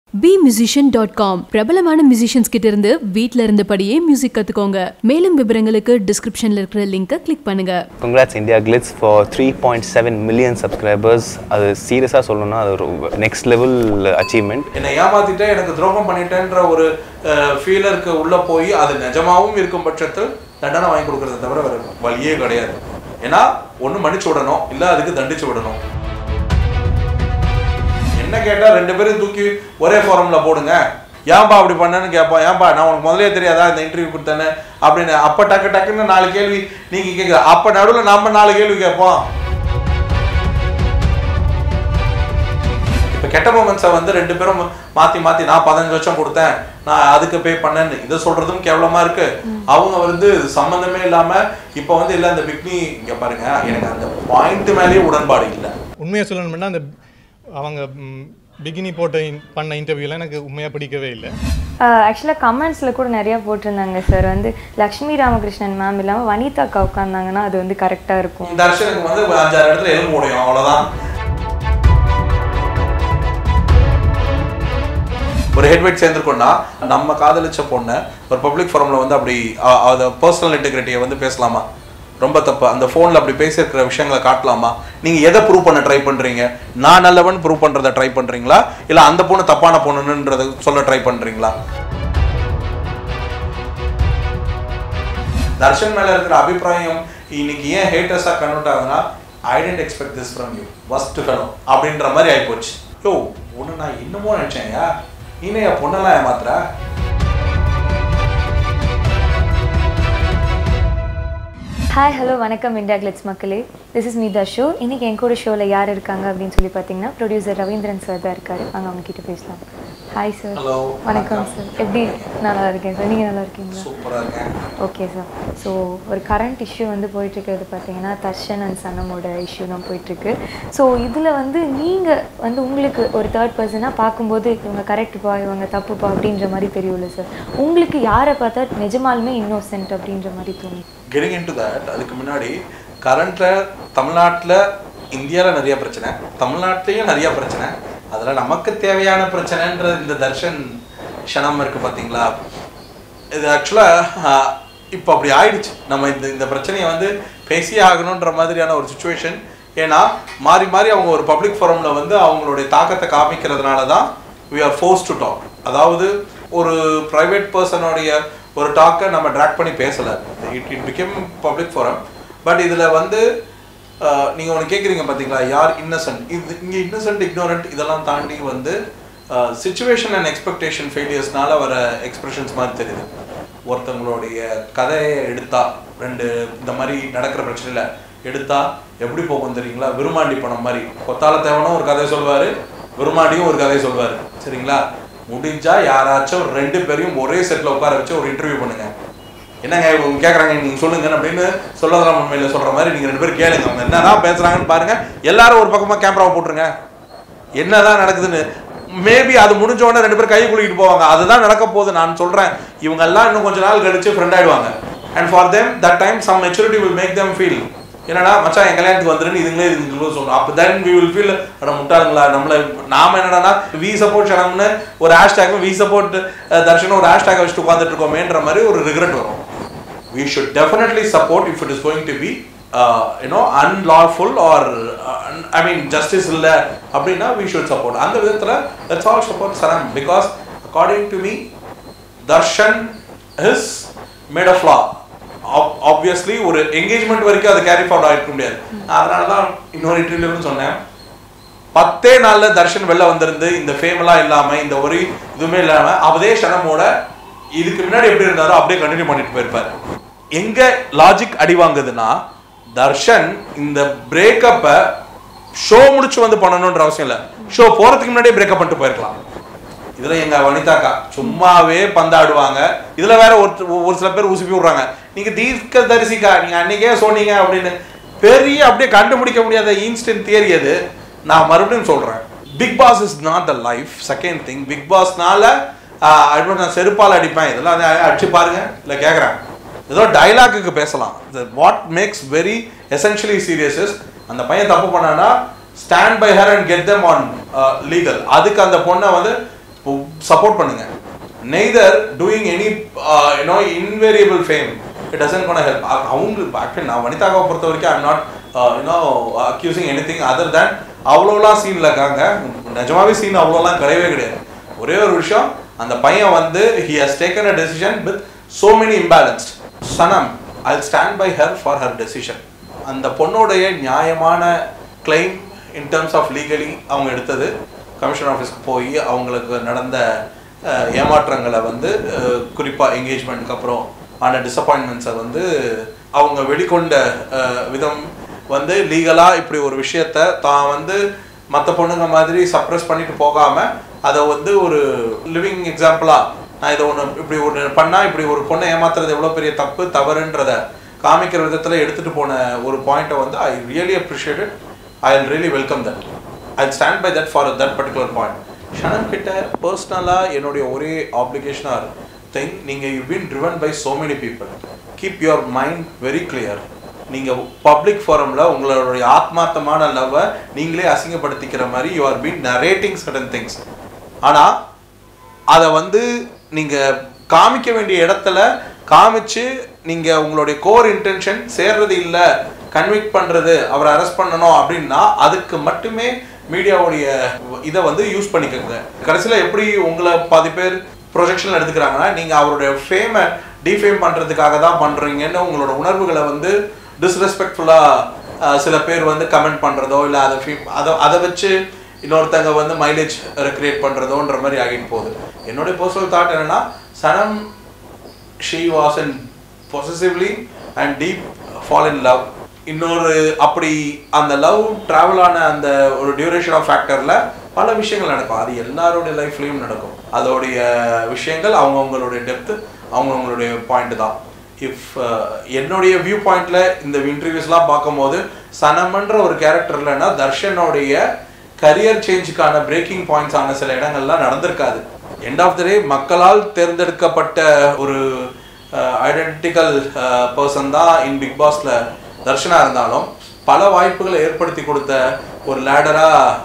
bmusician.com பிரபலமான musicians கிட்ட இருந்து வீட்ல இருந்தபடியே மியூசிக் கத்துக்கோங்க மேலும் விவரங்களுக்கு டிஸ்கிரிப்ஷன்ல இருக்கிற லிங்கை கிளிக் பண்ணுங்க congrats IndiaGlitz for three point seven million subscribers அது சீரியஸாக சொல்லணும்னா அது ஒரு நெக்ஸ்ட் லெவல் அச்சீவ்மெண்ட் என்னை ஏமாத்திட்டேன் எனக்கு துரோகம் பண்ணிட்டேன்ற ஒரு ஃபீலருக்கு உள்ள போய் அது நிஜமாவும் இருக்கும் பட்சத்தில் தண்டனை வாங்கி கொடுக்கறத தவிர வேற வழியே கிடையாது ஏன்னா ஒன்று மன்னிச்சு விடணும் இல்லை அதுக்கு தண்டிச்சு விடணும் என்ன கேட்டா ரெண்டு பேரும் தூக்கி ஒரே ஃபாரம்ல போடுங்க ஏன்பா அப்படி பண்ணேன்னு கேட்போம் ஏன்பா நான் உனக்கு முதலே தெரியாதா இந்த இன்டர்வியூ கொடுத்தேன்னு அப்படின்னு அப்ப டக்கு டக்குன்னு நாலு கேள்வி நீங்க கேட்குற அப்ப நடுவில் நம்ம நாலு கேள்வி கேட்போம் இப்போ கெட்ட மூமெண்ட்ஸை வந்து ரெண்டு பேரும் மாற்றி மாற்றி நான் பதினஞ்சு லட்சம் கொடுத்தேன் நான் அதுக்கு பே பண்ணேன்னு இதை சொல்றதும் கேவலமா இருக்கு அவங்க வந்து சம்மந்தமே இல்லாம இப்போ வந்து இல்லை அந்த பிக்னி இங்க பாருங்க எனக்கு அந்த பாயிண்ட் மேலேயே உடன்பாடு இல்லை உண்மையாக சொல்லணும்னா அந்த அவங்க பிகினி போட்ட in- பண்ண இன்டர்வியூலாம் எனக்கு உண்மையாக பிடிக்கவே இல்லை ஆக்சுவலாக கமெண்ட்ஸில் கூட நிறையா போட்டிருந்தாங்க சார் வந்து லக்ஷ்மி ராமகிருஷ்ணன் மேம் இல்லாமல் வனிதா அக்கா உட்காந்தாங்கன்னா அது வந்து கரெக்டாக இருக்கும் தர்ஷனுக்கு வந்து ஒரு அஞ்சாறு இடத்துல எலும்பு முடியும் அவ்வளவுதான் ஒரு ஹெட்வெட் சேர்ந்துருக்கோம்னா நம்ம காதலிச்ச பொண்ணை ஒரு பப்ளிக் ஃபாரம்ல வந்து அப்படி அ- அத பர்சனல் இன்டெகிரிட்டியை வந்து பேசலாமா ரொம்ப தப்பு அந்த ஃபோனில் அப்படி பேசியிருக்கிற விஷயங்களை காட்டலாமா நீங்கள் எதை ப்ரூவ் பண்ண ட்ரை பண்ணுறீங்க நான் நல்லவன் ப்ரூவ் பண்ணுறதை ட்ரை பண்ணுறீங்களா இல்லை அந்த பொண்ணு தப்பான பொண்ணுன்றதை சொல்ல ட்ரை பண்ணுறீங்களா தர்ஷன் மேல இருக்கிற அபிப்பிராயம் இன்னைக்கு ஏன் ஹேட்டர்ஸா கன்வெர்ட் ஆகுதுன்னா I tend expect this from you first fellow அப்படின்ற மாதிரி ஆயிப்போச்சு யோ ஒன்று நான் இன்னமும் நினைச்சேன்யா நீனே என் பொண்ணெல்லாம் ஏமாத்துற ஹாய் ஹலோ வணக்கம் இந்தியா கிளிட்ஸ் மக்களே this is me the show இன்னைக்கு என் கூட ஷோவில் யார் இருக்காங்க அப்படின்னு சொல்லி பார்த்தீங்கன்னா ப்ரொடியூசர் ரவீந்திரன் சார் தான் இருக்காரு வாங்க அவங்க கிட்ட பேசலாம் ஹாய் சார் Hello. வணக்கம் சார் எப்படி நல்லா இருக்கேன் சார் நீங்கள் நல்லா இருக்கீங்களா சூப்பரா இருக்கேன் ஓகே சார் ஸோ ஒரு கரண்ட் இஷ்யூ வந்து போயிட்டுருக்கிறது பார்த்தீங்கன்னா தர்ஷன் அண்ட் சனமோட இஷ்யூ தான் போயிட்டுருக்கு ஸோ இதில் வந்து நீங்கள் வந்து உங்களுக்கு ஒரு தேர்ட் பர்சனாக பார்க்கும்போது இவங்க கரெக்டுப்பா இவங்க தப்புப்பா அப்படின்ற மாதிரி தெரியும்ல சார் உங்களுக்கு யாரை பார்த்தா நிஜமாலுமே இன்னோசென்ட் அப்படின்ற மாதிரி தோணும் கெட்டிங் இன் டு தட் அதுக்கு முன்னாடி கரண்ட்ல தமிழ்நாட்டில் இந்தியாவில் நிறைய பிரச்சனை தமிழ்நாட்டிலையும் நிறைய பிரச்சனை அதில் நமக்கு தேவையான பிரச்சனைன்ற இந்த தர்ஷன் க்ஷணம் இருக்கு பார்த்தீங்களா இது ஆக்சுவலாக இப்போ அப்படி ஆயிடுச்சு நம்ம இந்த இந்த பிரச்சனையை வந்து பேசியே ஆகணுன்ற மாதிரியான ஒரு சுச்சுவேஷன் ஏன்னா மாறி மாறி அவங்க ஒரு பப்ளிக் ஃபோரமில் வந்து அவங்களுடைய தாக்கத்தை காமிக்கிறதுனால தான் we are force to talk அதாவது ஒரு ப்ரைவேட் பர்சனுடைய ஒரு டாக்கை நம்ம ட்ராக் பண்ணி பேசலை it it become public forum but இதில் வந்து அஹ், நீங்க ஒன்று கேட்குறீங்க பார்த்தீங்களா யார் இன்னசென்ட் இது இங்கே இன்னசென்ட் இக்னோரண்ட் இதெல்லாம் தாண்டி வந்து சுச்சுவேஷன் அண்ட் எக்ஸ்பெக்டேஷன் ஃபெயிலியர்ஸ்னால வர எக்ஸ்பிரஷன்ஸ் மாதிரி தெரியுது ஒருத்தவங்களுடைய கதையை எடுத்தா ரெண்டு இந்த மாதிரி நடக்கிற பிரச்சனையில் எடுத்தா எப்படி போகும் தெரியுங்களா விருமாண்டி படம் மாதிரி கொத்தால தேவனும் ஒரு கதை சொல்வாரு விருமாண்டியும் ஒரு கதை சொல்வாரு சரிங்களா முடிஞ்சா யாராச்சும் ரெண்டு பேரையும் ஒரே செட்டில் உட்கார வச்சு ஒரு இன்டர்வியூ பண்ணுங்க என்னங்க இவங்க கேட்குறாங்க நீங்கள் சொல்லுங்க அப்படின்னு சொல்லலாம் உண்மையில் சொல்கிற மாதிரி நீங்கள் ரெண்டு பேரும் கேளுங்க அவங்க என்னதான் பேசுகிறாங்கன்னு பாருங்க எல்லாரும் ஒரு பக்கமாக கேமராவை போட்டுருங்க என்னதான் நடக்குதுன்னு மேபி அது முடிஞ்ச உடனே ரெண்டு பேரும் கை குலுக்கிட்டு போவாங்க அதுதான் நடக்க போகுது நான் சொல்கிறேன் இவங்க எல்லாம் இன்னும் கொஞ்ச நாள் கழிச்சு ஃப்ரெண்ட் ஆயிடுவாங்க and for them that time some maturity will make them feel என்னடா மச்சான் என் கல்யாணத்துக்கு வந்துருன்னு இதுங்களே இதுங்களும் சொல்லணும் அப்போ தென் வி வில் ஃபீல் அட முட்டாளுங்களா நம்மள நாம என்னடா வி சப்போர்ட் ஷனம்னு ஒரு ஹேஷ்டேக் வி சப்போர்ட் தர்ஷன் ஒரு ஹேஷ்டேக் வச்சுட்டு உட்காந்துட்டு இருக்கோமேன்ற மாதிரி ஒரு ரிக்ரெட் வரும் we should definitely support if it is going to be uh, you know unlawful or uh, I mean justice இல்ல அப்படின்னா we should support அந்த விதத்துல let's all support Saram because according to me Darshan is made of law Ob- obviously ஒரு engagement வரைக்கும் அது carry forward ஆகிருக்க முடியாது அதனால தான் இன்னொரு இன்டர்வியூன்னு சொன்னேன் பத்தே நாள்ல தர்ஷன் வெளில வந்திருந்து இந்த ஃபேமெல்லாம் இல்லாம இந்த ஒரு இதுவுமே இல்லாம அதே க்ஷணமோட இதுக்கு முன்னாடி எப்படி இருந்தாரோ அப்படியே கண்டினியூ பண்ணிட்டு போயிருப்பாரு எங்க லாஜிக் அடி வாங்குதுன்னா தர்ஷன் இந்த பிரேக்கப்பை ஷோ முடிச்சு வந்து பண்ணணுன்ற அவசியம் இல்லை ஷோ போறதுக்கு முன்னாடியே பிரேக்கப் பண்ணிட்டு போயிருக்கலாம் இதுல எங்க வனிதாக்கா சும்மாவே பந்தாடுவாங்க இதுல வேற ஒரு ஒரு சில பேர் உசுப்பி விடுறாங்க நீங்க தீர்க்க தரிசிக்கா நீங்க அன்னைக்கே சொன்னீங்க அப்படின்னு பெரிய அப்படியே கண்டுபிடிக்க முடியாத இன்ஸ்டன்ட் தியரி அது நான் மறுபடியும் சொல்றேன் Bigg Boss is not the life second thing பிக் பாஸ்னால நான் செருப்பால் அடிப்பேன் இதெல்லாம் வந்து அடிச்சு பாருங்க இல்லை கேட்குறேன் ஏதோ டைலாக்குக்கு பேசலாம் what makes very essentially serious is அந்த பையன் தப்பு பண்ணானா stand by her and get them on legal அதுக்கு அந்த பொண்ணை வந்து சப்போர்ட் பண்ணுங்க neither doing any you know invariable fame it doesn't gone help அவங்க ஆக்சுவலி நான் வனிதாவை பொறுத்த வரைக்கும் I'm not you know accusing any thing other than அவ்வளோலாம் சீனில் இருக்காங்க நிஜமாவே சீன் அவ்வளோலாம் கிடையவே கிடையாது ஒரே ஒரு விஷயம் அந்த பையன் வந்து he has taken a decision with so many imbalanced Sanam I stand by her for her decision அந்த பொண்ணோடைய நியாயமான claim in terms of legally அவங்க எடுத்தது கமிஷன் ஆஃபீஸ்க்கு போய் அவங்களுக்கு நடந்த அஹ், ஏமாற்றங்களை வந்து குறிப்பாக என்கேஜ்மெண்ட்டுக்கு அப்புறம் ஆன டிசப்பாயின்மெண்ட்ஸை வந்து அவங்க வெளிக்கொண்ட அஹ், விதம் வந்து லீகலாக இப்படி ஒரு விஷயத்த தான் வந்து மற்ற பொண்ணுங்க மாதிரி சப்ரஸ் பண்ணிட்டு போகாம அதை வந்து ஒரு லிவிங் எக்ஸாம்பிளா நான் இதை ஒன்று இப்படி ஒன்று பண்ணா இப்படி ஒரு பொண்ணை ஏமாத்துறது எவ்வளோ பெரிய தப்பு தவறுன்றத காமிக்கிற விதத்துல எடுத்துட்டு போன ஒரு பாயிண்ட்டை வந்து I really appreciate I really welcome that I stand by that for that particular point Sanam கிட்ட பர்சனலாக என்னுடைய ஒரே ஆப்ளிகேஷனாக திங் நீங்கள் you been driven by so many people keep your mind very clear நீங்கள் பப்ளிக் ஃபோரமில் உங்களுடைய ஆத்மார்த்தமான லவ்வை நீங்களே அசிங்கப்படுத்திக்கிற மாதிரி you are been narrating sudden things ஆனால் அதை வந்து நீங்கள் காமிக்க வேண்டிய இடத்துல காமிச்சு நீங்கள் உங்களுடைய கோர் இன்டென்ஷன் சேர்றது இல்லை கன்விக்ட் பண்ணுறது அவரை அரெஸ்ட் பண்ணணும் அப்படின்னா அதுக்கு மட்டுமே மீடியாவுடைய இதை வந்து யூஸ் பண்ணிக்கோங்க கடைசியில் எப்படி உங்களை பாதி பேர் ப்ரொஜெக்ஷனில் எடுத்துக்கிறாங்கன்னா நீங்கள் அவருடைய ஃபேமை டிஃபேம் பண்ணுறதுக்காக தான் பண்ணுறீங்கன்னு உங்களோட உணர்வுகளை வந்து டிஸ்ரெஸ்பெக்ட்ஃபுல்லாக சில பேர் வந்து கமெண்ட் பண்ணுறதோ இல்லை அதை ஃபீ அதை அதை வச்சு இன்னொருத்தங்க வந்து மைலேஜ் கிரியேட் பண்ணுறதோன்ற மாதிரி ஆகிட்டு போகுது என்னுடைய பர்சனல் தாட் என்னன்னா Sanam she was and possessively and deep fall in love இன்னொரு அப்படி அந்த லவ் ட்ராவல் ஆன அந்த ஒரு டியூரேஷன் ஆஃப் ஃபேக்டரில் பல விஷயங்கள் நடக்கும் அது எல்லாருடைய லைஃப்லேயும் நடக்கும் அதோடைய விஷயங்கள் அவங்கவுங்களுடைய டெப்த்து அவங்கவுங்களுடைய பாயிண்ட் தான் இஃப் என்னுடைய வியூ பாயிண்ட்ல இந்த இன்டர்வியூஸ்லாம் பார்க்கும்போது சனமன்ற ஒரு கேரக்டர் இல்லைன்னா தர்ஷனோடைய கரியர் சேஞ்சுக்கான பிரேக்கிங் பாயிண்ட்ஸ் ஆன சில இடங்கள்லாம் நடந்திருக்காது எண்ட் ஆஃப் த டே மக்களால் தேர்ந்தெடுக்கப்பட்ட ஒரு ஐடென்டிக்கல் பர்சன் தான் இன் பிக் பாஸ்ல தர்ஷனா இருந்தாலும் பல வாய்ப்புகளை ஏற்படுத்தி கொடுத்த ஒரு லேடரா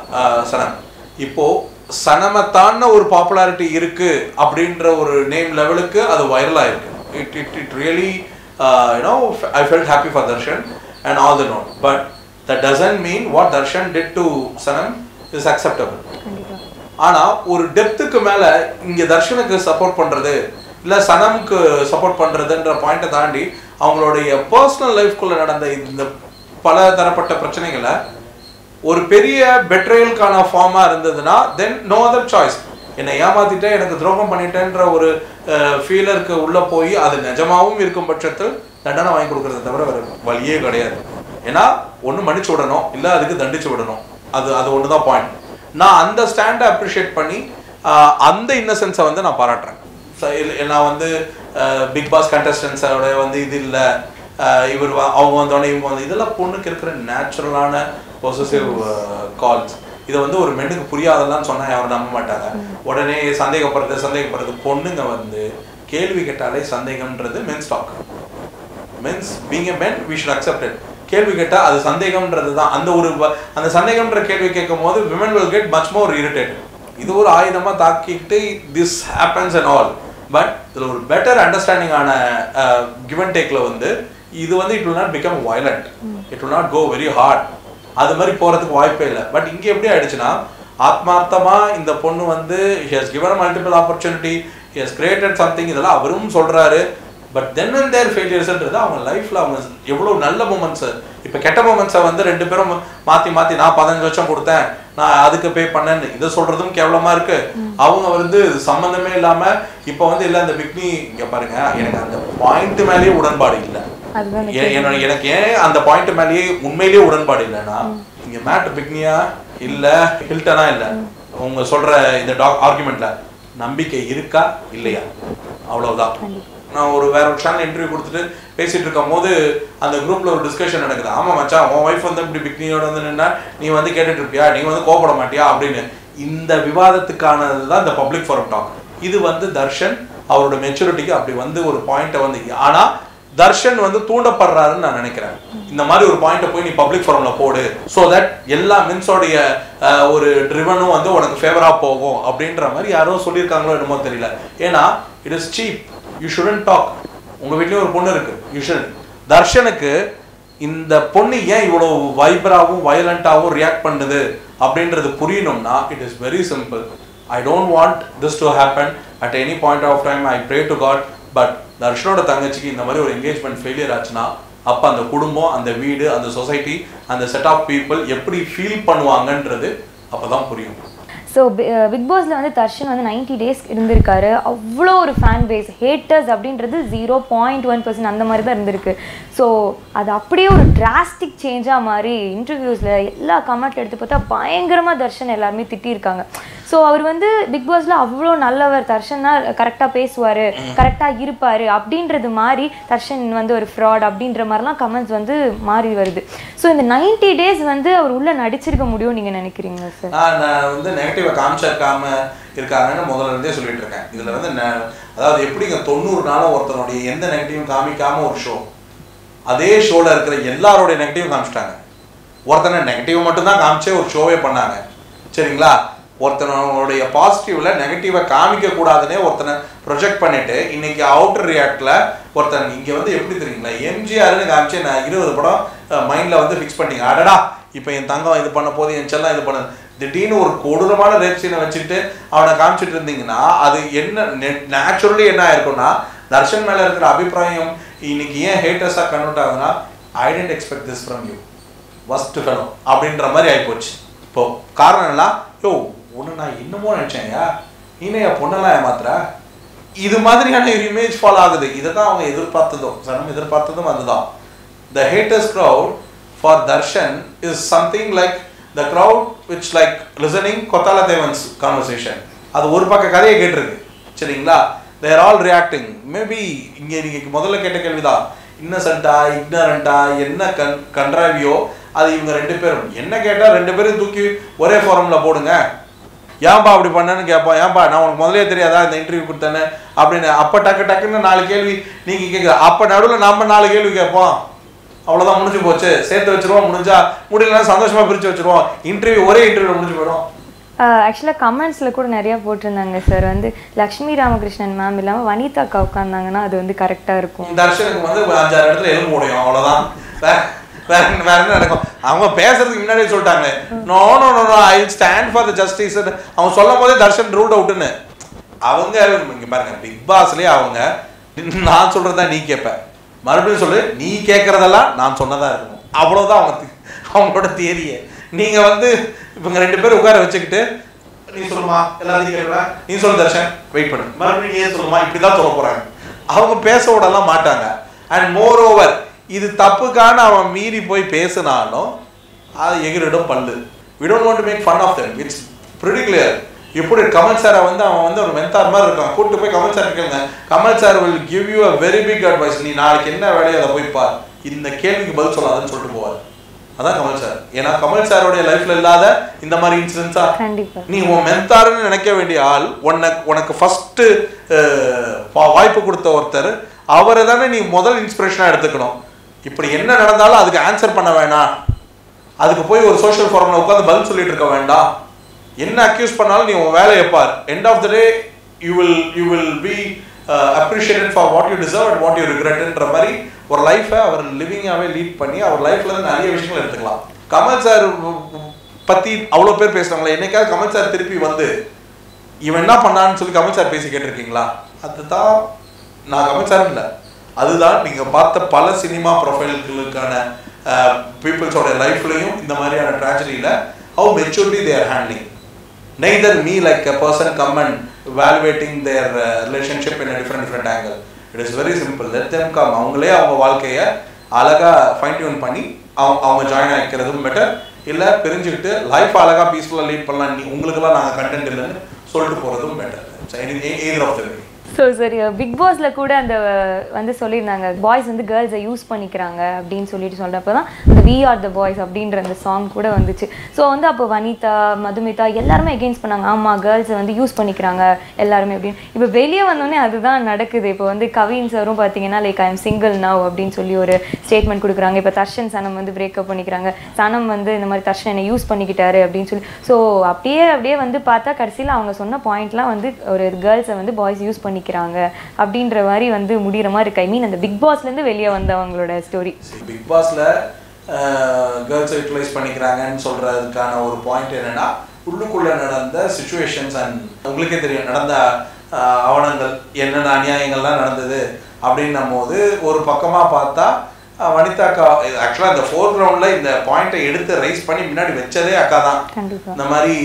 சனம் இப்போ சனமை தாண்ட ஒரு பாப்புலாரிட்டி இருக்கு அப்படின்ற ஒரு நேம் லெவலுக்கு அது வைரல் ஆயிருக்கு it it it really you know I felt happy for Tharshan and all the note but that doesn't mean what Tharshan did to Sanam is acceptable கண்டிப்பா ஆனா ஒரு டெப்த்துக்கு மேல இங்க தர்ஷனுக்கு சப்போர்ட் பண்றது இல்ல சனமுக்கு சப்போர்ட் பண்றதுன்ற பாயிண்ட்டை தாண்டி அவங்களுடைய பர்சனல் லைஃப்குள்ள நடந்த இந்த பல தரப்பட்ட பிரச்சனைகளை ஒரு பெரிய பெட்ரேயலுக்கான ஃபார்மா இருந்ததுன்னா தென் நோ அதர் சாய்ஸ் என்னை ஏமாத்திட்டேன் எனக்கு துரோகம் பண்ணிட்டேன்ற ஒரு ஃபீலருக்கு உள்ள போய் அது நிஜமாவும் இருக்கும் பட்சத்தில் தண்டனை வாங்கி கொடுக்கறத தவிர வேற வழியே கிடையாது ஏன்னா ஒன்று மன்னிச்சு விடணும் இல்லை அதுக்கு தண்டிச்சு விடணும் அது அது ஒன்று தான் பாயிண்ட் நான் அந்த ஸ்டாண்டை அப்ரிஷியேட் பண்ணி ஆஹ், அந்த இன்னசென்ஸை வந்து நான் பாராட்டுறேன் So, இல்ல- நான் வந்து பிக் பாஸ் கண்டஸ்டன்ஸோட வந்து இது இல்லை இவர் வ- அவங்க வந்தோடனே இவங்க வந்து இதெல்லாம் பொண்ணுக்கு இருக்கிற நேச்சுரலான பொசசிவ் கால்ஸ் இதை வந்து ஒரு மென்னுக்கு புரியாதெல்லாம் சொன்னா யாரும் நம்ப மாட்டாங்க உடனே சந்தேகப்படுறது சந்தேகப்படுறது பொண்ணுங்க வந்து கேள்வி கேட்டாலே சந்தேகம்ன்றது men stock men's being a men we should accept it கேள்வி கேட்டா அது சந்தேகம்ன்றது தான் அந்த ஒரு வ- அந்த சந்தேகம்ன்ற கேள்வி கேட்கும் போது women will get much more irritate இது ஒரு ஆயுதமா தாக்கிட்டு this happens and all but இதுல ஒரு பெட்டர் அண்டர்ஸ்டாண்டிங் ஆன கிவ் அண்ட் டேக்ல வந்து இது வந்து it will not become violent it will not go very hard அது மாதிரி போறதுக்கு வாய்ப்பே இல்லை பட் இங்க எப்படி ஆயிடுச்சுன்னா ஆத்மார்த்தமா இந்த பொண்ணு வந்து he has given a multiple opportunity he has created something இதெல்லாம் அவரும் சொல்றாரு பட் தென் அண்ட் தேர் ஃபெயிலியர்ஸ்ன்றது அவங்க லைஃப்ல அவங்க எவ்வளவு நல்ல மூமெண்ட்ஸ் இப்போ கெட்ட மூமெண்ட்ஸை வந்து ரெண்டு பேரும் மாத்தி மாத்தி நான் பதினஞ்சு லட்சம் கொடுத்தேன் நான் அதுக்கு பே பண்ணேன்னு இதை சொல்றதும் கேவலமா இருக்கு அவங்க வந்து சம்பந்தமே இல்லாம இப்போ வந்து இல்ல இந்த பிக்னி இங்க பாருங்க எனக்கு அந்த பாயிண்ட் மேலேயே உடன்பாடு இல்லை அதுதான் ஏ- என்னோட எனக்கு ஏன் அந்த பாயிண்ட் மேலேயே உண்மையிலேயே உடன்பாடு இல்லைன்னா இங்க மேட் பிக்னியா இல்ல ஹில்டனா இல்ல உங்க சொல்ற இந்த டாக் ஆர்குமெண்ட்ல நம்பிக்கை இருக்கா இல்லையா அவ்வளவுதான் நான் ஒரு வேற ஒரு சேனல் இன்டர்வியூ கொடுத்துட்டு பேசிட்டு இருக்கும் போது அந்த குரூப்ல ஒரு டிஸ்கஷன் நடக்குது ஆமா மச்சான் உன் ஒய்ஃப் வந்து இப்படி பிக்னியோட வந்து நின்னா நீ வந்து கேட்டுட்டு இருப்பியா நீ வந்து கோபப்பட மாட்டியா அப்படின்னு இந்த விவாதத்துக்கானது தான் இந்த பப்ளிக் ஃபோரம் டாக் இது வந்து தர்ஷன் அவரோட மெச்சூரிட்டிக்கு அப்படி வந்து ஒரு பாயிண்ட்டை வந்து ஆனா தர்ஷன் வந்து தூண்டப்படுறாருன்னு நான் நினைக்கிறேன் இந்த மாதிரி ஒரு பாயிண்ட்டை போய் நீ பப்ளிக் ஃபாரம்ல போடு ஸோ தட் எல்லா மின்ஸோடைய ஒரு ட்ரிவனும் வந்து உனக்கு ஃபேவரா போகும் அப்படின்ற மாதிரி யாரோ சொல்லியிருக்காங்களோ என்னமோ தெரியல ஏன்னா it is cheap you shouldn't talk உங்க வீட்லயும் ஒரு பொண்ணு இருக்கு யூ ஷுட் தர்ஷனுக்கு இந்த பொண்ணு ஏன் இவ்வளவு வைபராகவும் வயலண்டாகவும் ரியாக்ட் பண்ணுது அப்படின்றது புரியணும்னா it is very simple I don't want this to happen at any point of time I pray to god but தர்ஷனோட தங்கச்சிக்கு இந்த மாதிரி ஒரு என்கேஜ்மெண்ட் ஃபெயிலியர் ஆச்சுன்னா அப்போ அந்த குடும்பம் அந்த வீடு அந்த சொசைட்டி அந்த செட் ஆஃப் பீப்புள் எப்படி ஃபீல் பண்ணுவாங்கன்றது அப்பதான் புரியும் ஸோ பிக் பாஸ்ல வந்து தர்ஷன் வந்து 90 டேஸ் இருந்திருக்காரு அவ்வளோ ஒரு ஃபேன் பேஸ் ஹேட்டர்ஸ் அப்படின்றது ஜீரோ பாயிண்ட் ஒன் பர்சன்ட் அந்த மாதிரி தான் இருந்திருக்கு ஸோ அது அப்படியே ஒரு டிராஸ்டிக் சேஞ்சாக மாதிரி இன்டர்வியூஸில் எல்லா கமெண்ட்ல எடுத்து பார்த்தா பயங்கரமாக தர்ஷன் எல்லாருமே திட்டியிருக்காங்க ஸோ அவர் வந்து பிக் பாஸ்ல அவ்வளோ நல்லவர் தர்ஷன்னா கரெக்டாக பேசுவார் கரெக்டாக இருப்பார் அப்படின்றது மாதிரி தர்ஷன் வந்து ஒரு ஃப்ராட் அப்படின்ற மாதிரிலாம் கமெண்ட்ஸ் வந்து மாறி வருது ஸோ இந்த 90 டேஸ் வந்து அவர் உள்ள நடிச்சிருக்க முடியும் நீங்கள் நினைக்கிறீங்களா சார் நான் நான் வந்து நெகட்டிவை காமிச்சிருக்காம இருக்காங்கன்னு முதல்ல இருந்தே சொல்லிட்டு இருக்கேன் இதுல வந்து ந- அதாவது எப்படிங்க தொண்ணூறு நாளும் ஒருத்தனுடைய எந்த நெகட்டிவும் காமிக்காம ஒரு ஷோ அதே ஷோல இருக்கிற எல்லாரோடைய நெகட்டிவும் காமிச்சிட்டாங்க ஒருத்தனை நெகட்டிவ் மட்டும்தான் காமிச்சே ஒரு ஷோவே பண்ணாங்க சரிங்களா ஒருத்தனுடைய பாசிட்டிவ்ல நெகட்டிவை காமிக்க கூடாதுன்னே ஒருத்தனை ப்ரொஜெக்ட் பண்ணிட்டு இன்னைக்கு அவுட்டர் ரியாக்ட்ல ஒருத்தன் இங்க வந்து எப்படி தெரியுங்களா எம்ஜிஆர்னு காமிச்சு நான் இருபது படம் மைண்ட்ல வந்து ஃபிக்ஸ் பண்ணிட்டீங்க அடடா இப்போ என் தங்கம் இது பண்ண போது என் செல்லம் இது பண்ண திடீர்னு ஒரு கொடூரமான ரேப் சீனை வச்சுட்டு அவனை காமிச்சிட்டு இருந்தீங்கன்னா அது என்ன நேச்சுரலி என்ன ஆயிருக்கும்னா தர்ஷன் மேல இருக்கிற அபிப்பிராயம் இன்னைக்கு ஏன் ஹேட்டர்ஸாக கன்வெர்ட் ஆகுதுன்னா I tend expect this from you first fellow அப்படின்ற மாதிரி ஆயிப்போச்சு இப்போ காரணம் எல்லாம் யோ ஒன்று நான் இன்னமும் நினச்சேன்யா நீனே என் பொண்ணெல்லாம் ஏமாத்துற இது மாதிரியான ஒரு இமேஜ் ஃபாலோ ஆகுது இதை தான் அவங்க எதிர்பார்த்ததும் சனம் எதிர்பார்த்ததும் அதுதான் the haters crowd for Tharshan is something like the crowd which like listening கொத்தால தேவன்ஸ் கான்வர்சேஷன் அது ஒரு பக்க கதையை கேட்டிருக்கு சரிங்களா தேர் ஆல் ரியாக்டிங் மேபி இங்கே நீங்கள் முதல்ல கேட்ட கேள்விதான் இன்னசென்ட்டா இக்னரண்டா என்ன கன் கன்றாவியோ அது இவங்க ரெண்டு பேரும் என்ன கேட்டால் ரெண்டு பேரும் தூக்கி ஒரே ஃபோரமில் போடுங்க ஏன்பா அப்படி பண்ணேன்னு கேட்போம் ஏன்பா நான் உனக்கு முதலே தெரியாதா இந்த இன்டர்வியூ கொடுத்தேன்னு அப்படின்னு அப்போ டக்கு டக்குன்னு நாலு கேள்வி நீங்கள் கேட்குற அப்போ நடுவில் நம்ம நாலு கேள்வி கேட்போம் அவ்வளோதான் முடிஞ்சு போச்சு சேர்த்து வச்சிருவோம் முடிஞ்சா முடியலன்னா சந்தோஷமா பிரிச்சு வச்சிருவோம் இன்டர்வியூ ஒரே இன்டர்வியூ முடிஞ்சு போயிடும் ஆக்சுவலாக கமெண்ட்ஸில் கூட நிறைய போட்டிருந்தாங்க சார் வந்து லக்ஷ்மி ராமகிருஷ்ணன் மேம் இல்லாமல் வனிதா அக்கா உட்காந்தாங்கன்னா அது வந்து கரெக்டாக இருக்கும் தர்ஷனுக்கு வந்து ஒரு அஞ்சாறு இடத்துல எலும்பு முடியும் அவ்வளவுதான் வேற வேற என்ன- வேற என்ன நடக்கும் அவங்க பேசுறதுக்கு முன்னாடியே சொல்லிட்டாங்க no no no no I stand for the justice அவங்க சொல்லும் போதே தர்ஷன் ரூட் அவுட்னு அவங்க இங்க பாருங்க பிக் பாஸ்லயே அவங்க நான் சொல்றதா நீ கேட்ப மறுபடியும் சொல்லு நீ கேட்கறதெல்லாம் நான் சொன்னதா இருக்கணும் அவ்வளவுதான் அவங்க தி- அவங்களோட தியரியே நீங்க வந்து இவங்க ரெண்டு பேரும் உட்கார வச்சுக்கிட்டு நீ சொல்லுமா எல்லாத்தையும் கேட்கல நீ சொல்லு தர்ஷன் வெயிட் பண்ணு மறுபடியும் நீ ஏன் சொல்லுமா இப்படிதான் சொல்ல போறாங்க அவங்க பேச விடலாம் மாட்டாங்க அண்ட் மோர் ஓவர் இது தப்புக்கான அவன் மீறி போய் பேசினாலும் அது எகிரிடும் பல்லு we don't want to make fun of them it's pretty clear எப்படி கமல் சாரை வந்து அவன் வந்து ஒரு மென்தார் மாதிரி இருக்கான் கூட்டு போய் கமல் சார் கேளுங்க Kamal sir will give you a very big advice நீ நாளைக்கு என்ன வேலையோ அதை போய் பார் இந்த கேள்விக்கு பதில் சொல்லாதுன்னு சொல்லிட்டு போவார் அதான் கமல் சார் ஏன்னா கமல் சாரோடைய லைஃப்ல இல்லாத இந்த மாதிரி இன்சிடென்ட்ஸா கண்டிப்பா. நீ உன் மென்தாருன்னு நினைக்க வேண்டிய ஆள் உனக்கு உனக்கு ஃபர்ஸ்ட் வாய்ப்பு கொடுத்த ஒருத்தர் அவரை தானே நீ முதல் இன்ஸ்பிரேஷனா எடுத்துக்கணும் இப்படி என்ன நடந்தாலும் அதுக்கு ஆன்சர் பண்ண வேணாம் அதுக்கு போய் ஒரு சோஷியல் ஃபோரம்ல உட்காந்து பதில் சொல்லிட்டு இருக்க வேண்டாம் என்ன அக்யூஸ் பண்ணாலும் நீ உன் வேலையை பார் end of the day you will you will be appreciated for what you deserve and what you ரிக்ரெட்ன்ற மாதிரி ஒரு லைஃபை அவர் லிவிங்காகவே லீட் பண்ணி அவர் லைஃப்ல இருந்து நிறைய விஷயங்கள் எடுத்துக்கலாம் கமல் சார் பத்தி அவ்வளோ பேர் பேசுறாங்களே என்னைக்காவது கமல் சார் திருப்பி வந்து இவன் என்ன பண்ணான்னு சொல்லி கமல் சார் பேசி கேட்டிருக்கீங்களா அதுதான் நான் கமல் சார் இல்லை அதுதான் நீங்க பார்த்த பல சினிமா ப்ரொஃபைல்களுக்கான பீப்புள்ஸோட லைஃப்லையும் இந்த மாதிரியான ட்ராஜடியில் how maturity their handling neither me like a person come and evaluating their relationship in different different angle it is very simple let them come அவங்களே அவங்க வாழ்க்கையை அழகா ஃபைன் டியூன் பண்ணி அவங்க அவங்க ஜாயின் ஆகிக்கிறதும் பெட்டர் இல்லை பிரிஞ்சுக்கிட்டு லைஃப் அழகா பீஸ்ஃபுல்லாக லீட் பண்ணலாம் நீ உங்களுக்கெல்லாம் நாங்கள் கண்டென்ட் இல்லைன்னு சொல்லிட்டு போகிறதும் better either of the way so சரி பிக் பாஸ்ல கூட அந்த வந்து சொல்லியிருந்தாங்க பாய்ஸ் வந்து கேர்ள்ஸை யூஸ் பண்ணிக்கிறாங்க அப்படின்னு சொல்லிட்டு சொல்கிறப்ப தான் அந்த வி ஆர் த பாய்ஸ் அப்படின்ற அந்த சாங் கூட வந்துச்சு ஸோ வந்து அப்போ வனிதா மதுமிதா எல்லாருமே எகெயின்ஸ்ட் பண்ணாங்க ஆமாம் கேர்ள்ஸை வந்து யூஸ் பண்ணிக்கிறாங்க எல்லாருமே அப்படின்னு இப்போ வெளியே வந்தோடனே அதுதான் நடக்குது இப்போ வந்து கவின் சாரும் பார்த்தீங்கன்னா like I am single now அப்படின்னு சொல்லி ஒரு ஸ்டேட்மெண்ட் கொடுக்குறாங்க இப்போ தர்ஷன் சனம் வந்து பிரேக்கப் பண்ணிக்கிறாங்க சனம் வந்து இந்த மாதிரி தர்ஷன் என்னை யூஸ் பண்ணிக்கிட்டாரு அப்படின்னு சொல்லி ஸோ அப்படியே அப்படியே வந்து பார்த்தா கடைசியில் அவங்க சொன்ன பாயிண்ட்லாம் வந்து ஒரு கேர்ள்ஸை வந்து பாய்ஸ் யூஸ் பண்ணிக்கிறாங்க அப்படின்ற மாதிரி வந்து முடிகிற மாதிரி இருக்கு ஐ மீன் அந்த பிக் பாஸ்லேருந்து வெளியே வந்தவங்களோட ஸ்டோரி பிக் பாஸ்ல கேர்ள்ஸை யூட்டிலைஸ் பண்ணிக்கிறாங்கன்னு சொல்றதுக்கான ஒரு பாயிண்ட் என்னன்னா உள்ளுக்குள்ள நடந்த சுச்சுவேஷன்ஸ் அண்ட் உங்களுக்கே தெரியும் நடந்த ஆஹ், அவலங்கள் என்னென்ன அநியாயங்கள்லாம் நடந்தது அப்படின்னும் போது ஒரு பக்கமா பார்த்தா ஆஹ், வனிதா அக்கா ஆக்சுவலாக இந்த ஃபோர் கிரவுண்டில் இந்த பாயிண்ட்டை எடுத்து ரைஸ் பண்ணி முன்னாடி வச்சதே அக்கா தான் கண்டிப்பா. இந்த மாதிரி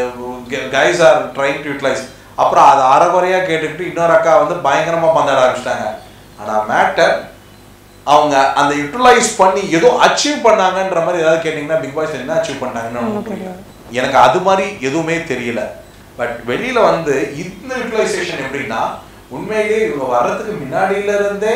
guys are trying to utilise அப்புறம் அதை அறகுறையாக கேட்டுக்கிட்டு இன்னொரு அக்கா வந்து பயங்கரமாக பந்தாட ஆரம்பிச்சிட்டாங்க ஆனால் மேட்டர் அவங்க அந்த யூட்டிலைஸ் பண்ணி ஏதோ அச்சீவ் பண்ணாங்கன்ற மாதிரி ஏதாவது கேட்டிங்கன்னா பிக் பாஸ் என்ன அச்சீவ் பண்ணாங்கன்னு ஒன்றும் புரியல எனக்கு அது மாதிரி எதுவுமே தெரியல பட் வெளியில வந்து இந்த யூட்டிலைசேஷன் எப்படின்னா உண்மையிலேயே இவங்க வர்றதுக்கு முன்னாடியில இருந்தே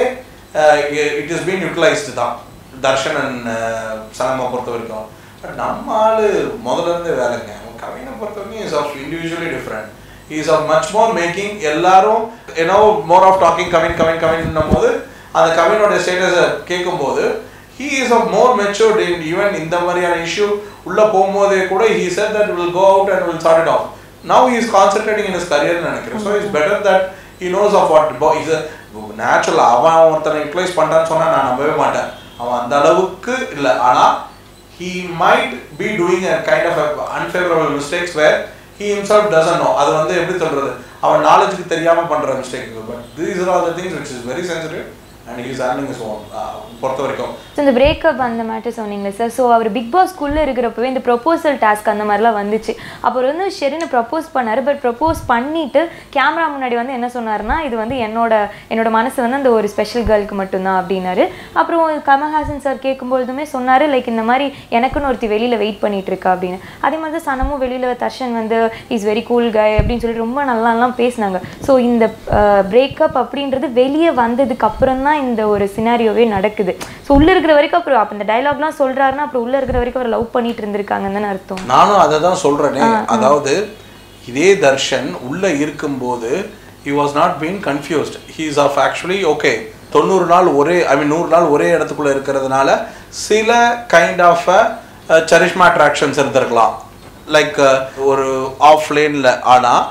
இட் இஸ் பீன் யூட்டிலைஸ்டு தான் தர்ஷன் அண்ட் சனமா பொறுத்த வரைக்கும் பட் நம்ம ஆளு முதல்ல இருந்தே வேலைங்க அவன் கவினை பொறுத்த வரைக்கும் is of individually different is of much more making எல்லாரும் ஏன்னோ more of talking Kavin Kavin Kavin போது அந்த கவினோட ஸ்டேட்டஸை கேட்கும்போது he is of more matured in even இந்த மாதிரியான இஷ்யூ உள்ள போகும்போதே கூட he said that will go out and will sort it off now he is concentrating in is career நினைக்கிறேன் so it's better that he knows of what is natural அவன் ஒருத்தனை utilise பண்ணுறான்னு சொன்னா நான் நம்பவே மாட்டேன் அவன் அந்த அளவுக்கு இல்லை ஆனால் he might be doing a kind of a unfavorable mistakes where he himself doesn't know அது வந்து எப்படி சொல்றது அவன் நாலேஜுக்கு தெரியாம பண்ற mistake but these are all the things which is very sensitive and he is handling his own uh, பொறுத்த வரைக்கும் ஸோ இந்த பிரேக்கப் அந்த மேட்டர் சொன்னீங்களே சார் ஸோ அவர் பிக் பாஸ்க்குள்ளே இருக்கிறப்பவே இந்த ப்ரொபோசல் டாஸ்க் அந்த மாதிரிலாம் வந்துச்சு அப்போ அவர் வந்து ஷெரினை ப்ரப்போஸ் பண்ணார் பட் ப்ரப்போஸ் பண்ணிட்டு கேமரா முன்னாடி வந்து என்ன சொன்னார்னா இது வந்து என்னோட என்னோட மனசு வந்து அந்த ஒரு ஸ்பெஷல் கேர்ளுக்கு மட்டும்தான் அப்படின்னாரு அப்புறம் கமல்ஹாசன் சார் கேட்கும்பொழுதுமே சொன்னார் லைக் இந்த மாதிரி எனக்குன்னு ஒருத்தி வெளியில் வெயிட் பண்ணிட்டு இருக்கா அப்படின்னு அதே மாதிரி தான் சனமும் வெளியில் தர்ஷன் வந்து இஸ் வெரி கூல் கை அப்படின்னு சொல்லிட்டு ரொம்ப நல்லாலாம் பேசினாங்க ஸோ இந்த பிரேக்கப் அப்படின்றது வெளியே வந்ததுக்கு அப்புறம் தான் இந்த ஒரு சினாரியோவே நடக்குது ஸோ உள்ளே இருக்கிற வரைக்கும் அப்புறம் அப்போ இந்த டைலாக்லாம் சொல்கிறாருன்னா அப்புறம் உள்ளே இருக்கிற வரைக்கும் அவர் லவ் பண்ணிட்டு இருந்திருக்காங்கன்னு தானே அர்த்தம் நானும் அதை தான் சொல்றேனே அதாவது இதே தர்ஷன் உள்ள இருக்கும்போது he was not being confused he is of actually okay தொண்ணூறு நாள் ஒரே ஐ மீன் நூறு நாள் ஒரே இடத்துக்குள்ள இருக்கிறதுனால சில கைண்ட் ஆஃப் சரிஷ்மா அட்ராக்ஷன்ஸ் இருந்திருக்கலாம் லைக் ஒரு ஆஃப் லேனில் ஆனால்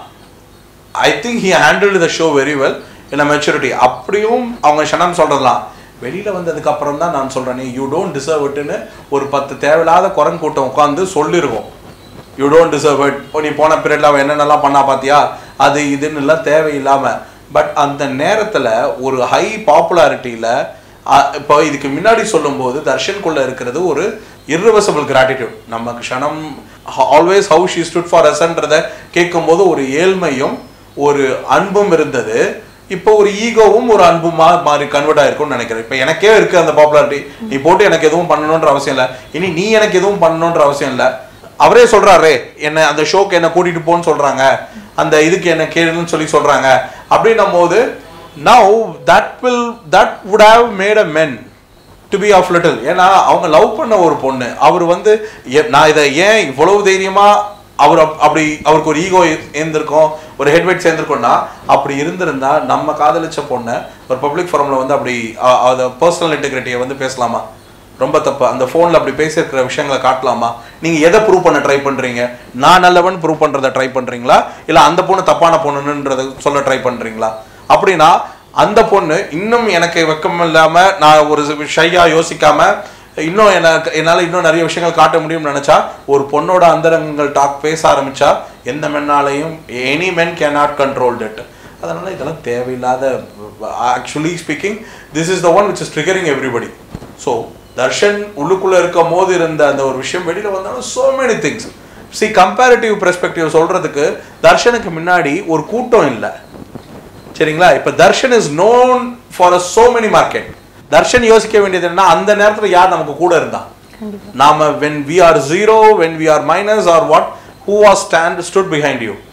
I think he handle the show very well in maturity அப்படியும் அவங்க ஷனம் சொல்றதெல்லாம் வெளியில வந்ததுக்கு அப்புறம் தான் நான் சொல்றேனே யூ டோன்ட் டிசர்வ் இட்னு ஒரு பத்து தேவையில்லாத குரங்கு கூட்டம் உட்காந்து சொல்லிருக்கோம் யூ டோன்ட் டிசர்வ் இட் நீ போன பீரியட்ல அவன் என்னென்னலாம் பண்ணா பாத்தியா அது இதுன்னு எல்லாம் தேவையில்லாம பட் அந்த நேரத்துல ஒரு ஹை பாப்புலாரிட்டியில இப்போ இதுக்கு முன்னாடி சொல்லும்போது தர்ஷன்குள்ள இருக்கிறது ஒரு irreversible gratitude நமக்கு Sanam always how she stood for அஸ்ன்றத கேட்கும்போது ஒரு ஏழ்மையும் ஒரு அன்பும் இருந்தது இப்போ ஒரு ஈகோவும் ஒரு அன்புமா மாறி கன்வெர்ட் ஆயிருக்கும்னு நினைக்கிறேன் இப்போ எனக்கே இருக்கு அந்த பாப்புலாரிட்டி நீ போட்டு எனக்கு எதுவும் பண்ணணுன்ற அவசியம் இல்லை இனி நீ எனக்கு எதுவும் பண்ணணுன்ற அவசியம் இல்லை அவரே சொல்றாரே என்ன அந்த ஷோக்கு என்ன கூட்டிட்டு போன்னு சொல்றாங்க அந்த இதுக்கு என்ன கேளுன்னு சொல்லி சொல்றாங்க அப்படின்னும் போது now that will that would have made a men to be of little ஏன்னா அவங்க லவ் பண்ண ஒரு பொண்ணு அவர் வந்து எ- நான் இதை ஏன் இவ்வளவு தைரியமா அவர் அப்- அப்படி அவருக்கு ஒரு ஈகோ இருந்திருக்கும் ஒரு ஹெட்வெட் சேர்ந்திருக்கும்னா அப்படி இருந்திருந்தா நம்ம காதலிச்ச பொண்ணை ஒரு பப்ளிக் ஃபோரம்ல வந்து அப்படி அ- அத பர்சனல் இன்டெகிரிட்டியை வந்து பேசலாமா ரொம்ப தப்பு அந்த ஃபோனில் அப்படி பேசியிருக்கிற விஷயங்களை காட்டலாமா நீங்க எதை ப்ரூவ் பண்ண ட்ரை பண்றீங்க நான் நல்லவன் ப்ரூவ் பண்றதை ட்ரை பண்றீங்களா இல்ல அந்த பொண்ணு தப்பான பொண்ணுன்றதை சொல்ல ட்ரை பண்றீங்களா அப்படின்னா அந்த பொண்ணு இன்னும் எனக்கு வெக்கம் இல்லாம நான் ஒரு ஷையா யோசிக்காம இன்னும் எனக்கு என்னால இன்னும் நிறைய விஷயங்கள் காட்ட முடியும்னு நினைச்சா ஒரு பொண்ணோட அந்தரங்கங்கள் டாக் பேச ஆரம்பிச்சா எந்த மென்னாலையும் any men can not control that அதனால இதெல்லாம் தேவையில்லாத actually speaking this is the one which is triggering everybody so Tharshan உள்ளுக்குள்ள இருக்கும் போது இருந்த அந்த ஒரு விஷயம் வெளியில வந்தாலும் so many things see comparative perspective சொல்றதுக்கு தர்ஷனுக்கு முன்னாடி ஒரு கூட்டம் இல்லை சரிங்களா இப்ப Darshan is known for a so many market Darshan யோசிக்க வேண்டியது என்னன்னா அந்த நேரத்துல யார் நமக்கு கூட இருந்தா நாம when we are zero when we are minus or what who was stand stood behind you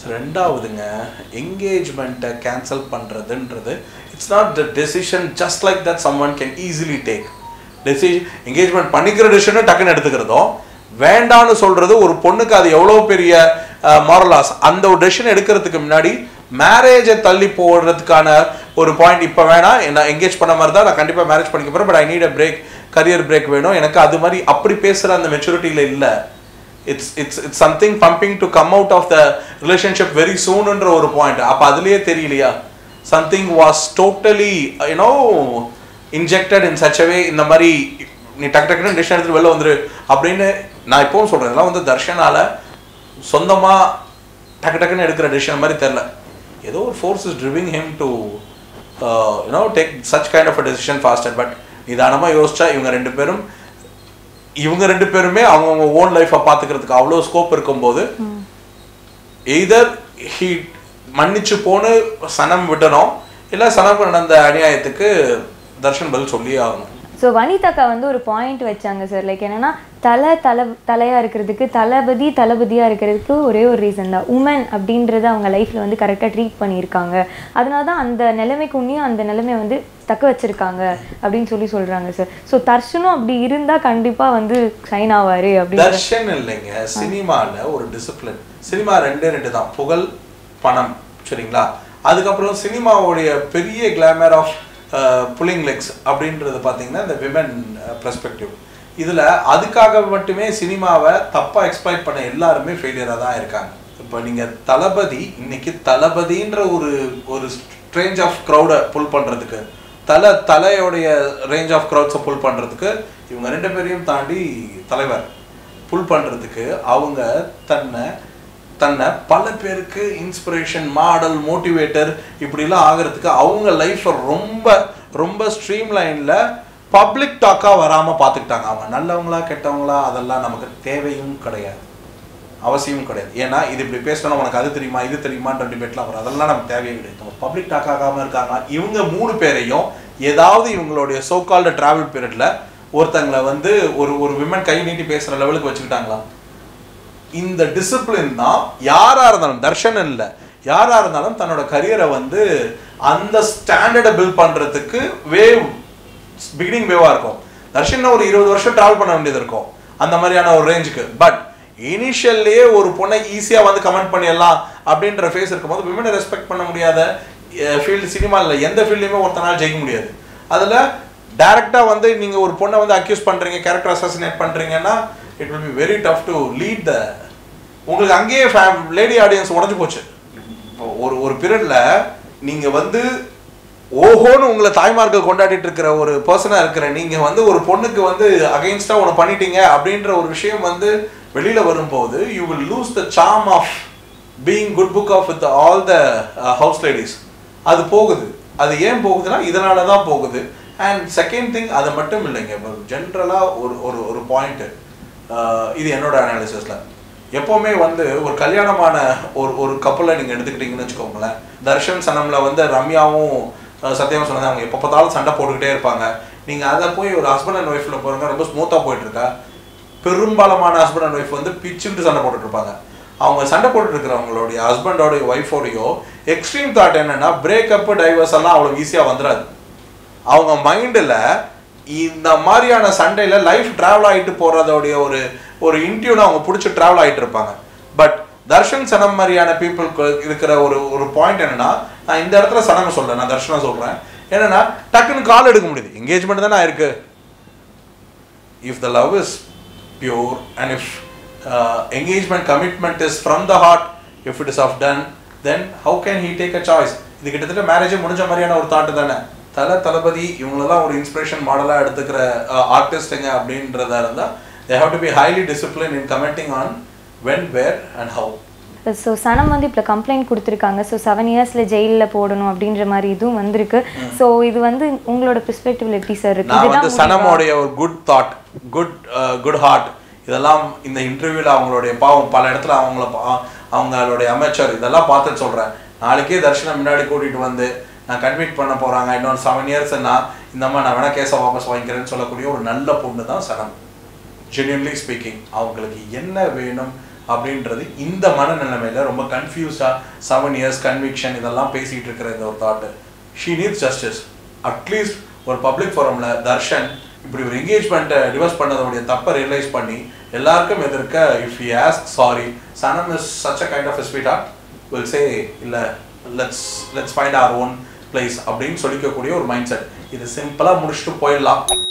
ரெண்டாவதுங்க என்கேஜ்மெண்ட்டை கேன்சல் பண்ணுறதுன்றது it's not the decision just like that someone can easily take டெசி என்கேஜ்மெண்ட் பண்ணிக்கிற டெசிஷனும் டக்குன்னு எடுத்துக்கிறதும் வேண்டான்னு சொல்றது ஒரு பொண்ணுக்கு அது எவ்வளோ பெரிய மாரலாஸ் அந்த ஒரு டெசிஷன் எடுக்கிறதுக்கு முன்னாடி மேரேஜை தள்ளி போடுறதுக்கான ஒரு பாயிண்ட் இப்போ வேணாம் நான் என்கேஜ் பண்ண மாதிரி தான் நான் கண்டிப்பாக மேரேஜ் பண்ணிக்க போகிறேன் but I need a break career break வேணும் எனக்கு அது மாதிரி அப்படி பேசுகிற அந்த மெச்சூரிட்டியில் இல்லை it's it's it's something pumping to come out of the relationship very சூன்ன்ற ஒரு பாயிண்ட் அப்போ அதுலேயே தெரியலையா something was totally you know injected in such way இந்த மாதிரி நீ டக்கு டக்குன்னு டிசிஷன் எடுத்துட்டு வெளில வந்துரு அப்படின்னு நான் இப்பவும் சொல்றேன் இதெல்லாம் வந்து தர்ஷனால சொந்தமா டக்கு டக்குன்னு எடுக்கிற டிசிஷன் மாதிரி தெரில ஏதோ ஒரு force is driving him to you know take such kind of a decision fast but நிதானமாக யோசிச்சா இவங்க ரெண்டு பேரும் இவங்க ரெண்டு பேருமே அவங்கவுங்க ஓன் லைஃப்பை பார்த்துக்கிறதுக்கு அவ்வளோ ஸ்கோப் இருக்கும்போது எய்தர் ஹீ மன்னிச்சு போன்னு சனம் விடணும் இல்லை சனமுக்கு நடந்த அநியாயத்துக்கு தர்ஷன் பதில் சொல்லியே ஆகணும் ஸோ வனிதாக்கா வந்து ஒரு பாயிண்ட் வச்சாங்க சார் லைக் என்னன்னா தலை தலை தலையாக இருக்கிறதுக்கு தளபதி தளபதியாக இருக்கிறதுக்கு ஒரே ஒரு ரீசன் தான் உமன் அப்படின்றத அவங்க லைஃப்பில் வந்து கரெக்டாக ட்ரீட் பண்ணியிருக்காங்க அதனால தான் அந்த நிலைமைக்கு உன்னியும் அந்த நிலைமையை வந்து தக்க வச்சிருக்காங்க அப்படின்னு சொல்லி சொல்கிறாங்க சார் ஸோ தர்ஷனும் அப்படி இருந்தால் கண்டிப்பாக வந்து ஷைன் ஆவார் அப்படின்னு தர்ஷன் இல்லைங்க சினிமால ஒரு டிசிப்ளின் சினிமா ரெண்டே ரெண்டு தான் புகழ் பணம் சரிங்களா அதுக்கப்புறம் சினிமாவுடைய பெரிய கிளாமர் ஆஃப் புல்லிங் லெக்ஸ் அப்படின்றது பார்த்தீங்கன்னா இந்த விமன் பெர்ஸ்பெக்டிவ் இதில் அதுக்காக மட்டுமே சினிமாவை தப்பாக எக்ஸ்பிளைட் பண்ண எல்லாருமே ஃபெயிலியராக தான் இருக்காங்க இப்போ நீங்கள் தளபதி இன்னைக்கு தளபதின்ற ஒரு ஒரு ரேஞ்ச் ஆஃப் க்ரௌடை புல் பண்ணுறதுக்கு தலை தலையோடைய ரேஞ்ச் ஆஃப் க்ரௌட்ஸை புல் பண்ணுறதுக்கு இவங்க ரெண்டு பேரையும் தாண்டி தலைவர் புல் பண்ணுறதுக்கு அவங்க தன்னை தன்னை பல பேருக்கு இன்ஸ்பிரேஷன் மாடல் மோட்டிவேட்டர் இப்படிலாம் ஆகிறதுக்கு அவங்க லைஃப்பை ரொம்ப ரொம்ப ஸ்ட்ரீம் லைனில் பப்ளிக் டாக்காக வராமல் பார்த்துக்கிட்டாங்க அவங்க நல்லவங்களா கெட்டவங்களா அதெல்லாம் நமக்கு தேவையும் கிடையாது அவசியமும் கிடையாது ஏன்னா இது இப்படி பேசணும் உனக்கு அது தெரியுமா இது தெரியுமான்ற டிபேட்லாம் வரும் அதெல்லாம் நமக்கு தேவையே கிடையாது நம்ம பப்ளிக் டாக் ஆகாமல் இருக்காங்க இவங்க மூணு பேரையும் ஏதாவது இவங்களுடைய சோகால்டு டிராவல் பீரியட்ல ஒருத்தங்களை வந்து ஒரு ஒரு விமன் கை நீட்டி பேசுகிற லெவலுக்கு வச்சுக்கிட்டாங்களா இந்த டிசிப்ளின் தான் யாரா இருந்தாலும் தர்ஷன் இல்ல யாரா இருந்தாலும் தன்னோட கரியரை வந்து அந்த ஸ்டாண்டர்டை பில்ட் பண்றதுக்கு வேவ் பிகினிங் வேவா இருக்கும் தர்ஷன் ஒரு இருபது வருஷம் டிராவல் பண்ண வேண்டியது இருக்கும் அந்த மாதிரியான ஒரு ரேஞ்சுக்கு பட் இனிஷியல்லையே ஒரு பொண்ணை ஈஸியா வந்து கமெண்ட் பண்ணிடலாம் அப்படின்ற ஃபேஸ் இருக்கும்போது விமனை ரெஸ்பெக்ட் பண்ண முடியாத ஃபீல்டு சினிமா இல்லை எந்த ஃபீல்ட்லையுமே ஒருத்தனால ஜெயிக்க முடியாது அதுல டைரக்டா வந்து நீங்க ஒரு பொண்ணை வந்து அக்யூஸ் பண்றீங்க கேரக்டர் அசாசினேட் பண்றீங்கன்னா it will be very tough to lead the உங்களுக்கு அங்கேயே லேடி ஆடியன்ஸ் உடஞ்சு போச்சு இப்போ ஒரு ஒரு பீரியட்ல நீங்க வந்து ஓஹோன்னு உங்களை தாய்மார்கள் கொண்டாடிட்டு இருக்கிற ஒரு பர்சனா இருக்கிற நீங்க வந்து ஒரு பொண்ணுக்கு வந்து அகைன்ஸ்டா ஒன்று பண்ணிட்டீங்க அப்படின்ற ஒரு விஷயம் வந்து வெளியில வரும்போது you will lose the charm of being good book of with all the house ladies அது போகுது அது ஏன் போகுதுன்னா இதனால தான் போகுது அண்ட் செகண்ட் திங் அது மட்டும் இல்லைங்க இப்போ ஜென்ரலாக ஒரு ஒரு ஒரு பாயிண்ட்டு இது என்னோட அனாலிசிஸில் எப்போவுமே வந்து ஒரு கல்யாணமான ஒரு ஒரு கப்பலை நீங்கள் எடுத்துக்கிட்டீங்கன்னு வச்சுக்கோங்களேன் தர்ஷன் சனம்ல வந்து ரம்யாவும் அஹ், சத்யாவும் சொன்னது அவங்க எப்போ பார்த்தாலும் சண்டை போட்டுக்கிட்டே இருப்பாங்க நீங்கள் அதை போய் ஒரு ஹஸ்பண்ட் அண்ட் ஒய்ஃபில் போகிறவங்க ரொம்ப ஸ்மூத்தாக போயிட்டு இருக்கா பெரும்பாலமான ஹஸ்பண்ட் அண்ட் ஒய்ஃப் வந்து பிச்சுக்கிட்டு சண்டை போட்டுட்டு இருப்பாங்க அவங்க சண்டை போட்டுட்டு இருக்கிறவங்களுடைய ஹஸ்பண்டோடைய ஒய்ஃபோடையோ எக்ஸ்ட்ரீம் தாட் என்னன்னா பிரேக்கப் டைவர்ஸ் எல்லாம் அவ்வளோ ஈஸியாக வந்துடாது அவங்க மைண்டில் இந்த மாதிரியான சண்டையில் லைஃப் ட்ராவல் ஆகிட்டு போகிறதோடைய ஒரு ஒரு இன்டியூனை அவங்க பிடிச்சி ட்ராவல் ஆகிட்டு இருப்பாங்க பட் தர்ஷன் சனம் மாதிரியான பீப்புளுக்கு இருக்கிற ஒரு ஒரு பாயிண்ட் என்னன்னா நான் இந்த இடத்துல சனம் சொல்றேன் நான் தர்ஷனா சொல்றேன் என்னன்னா டக்குன்னு கால் எடுக்க முடியுது என்கேஜ்மெண்ட் தானே இருக்கு if the love is pure and if uh, engagement commitment is from the heart if it is of done then how can he take a choice இது கிட்டத்தட்ட மேரேஜே முடிஞ்ச மாதிரியான ஒரு தாட்டு தானே தல தளபதி இவங்களெல்லாம் ஒரு இன்ஸ்பிரேஷன் மாடலாக எடுத்துக்கிற ஆர்டிஸ்ட்டுங்க அப்படின்றதா இருந்தால் they have to be highly discipline in commenting on when where and how so Sanam வந்து இப்போ கம்ப்ளைண்ட் கொடுத்துருக்காங்க ஸோ செவன் இயர்ஸில் ஜெயிலில் போடணும் அப்படின்ற மாதிரி இதுவும் வந்திருக்கு ஸோ இது வந்து உங்களோட பெர்ஸ்பெக்டிவ்ல எப்படி சார் இருக்கு நான் இதுதான் வந்து முடிவா? சனமோடைய ஒரு good thought good good heart இதெல்லாம் இந்த இன்டர்வியூல அவங்களுடைய பாவம் பல இடத்துல அவங்கள பா- அவங்களுடைய அமைச்சர் இதெல்லாம் பார்த்துட்டு சொல்றேன் நாளைக்கே தர்ஷனம் முன்னாடி கூட்டிட்டு வந்து நான் கன்விட் பண்ண போறாங்க இன்னொரு செவன் இயர்ஸ்னா இந்த மாதிரி நான் வேணா கேஸை வாபஸ் வாங்கிக்கிறேன்னு சொல்லக்கூடிய ஒரு நல்ல பொண்ணு தான் சனம் ஜென்யூன்லி ஸ்பீக்கிங் அவங்களுக்கு என்ன வேணும் அப்படின்றது இந்த மனநிலைமையில ரொம்ப கன்ஃபியூஸ்டா செவன் இயர்ஸ் கன்விக்ஷன் இதெல்லாம் பேசிட்டு இருக்கிற இந்த ஒரு thought she needs justice at least ஒரு பப்ளிக் ஃபோரம்ல தர்ஷன் இப்படி ஒரு என்கேஜ்மெண்ட்டை டிவர்ஸ் பண்ணதோடைய தப்பை ரியலைஸ் பண்ணி எல்லாருக்கும் எதிர்க்க if you ask sorry Sanam is such a kind of sweet heart will say இல்லை let's let's find our own place அப்படின்னு சொல்லிக்கக்கூடிய ஒரு மைண்ட் செட் இது சிம்பிளாக முடிச்சுட்டு போயிடலாம்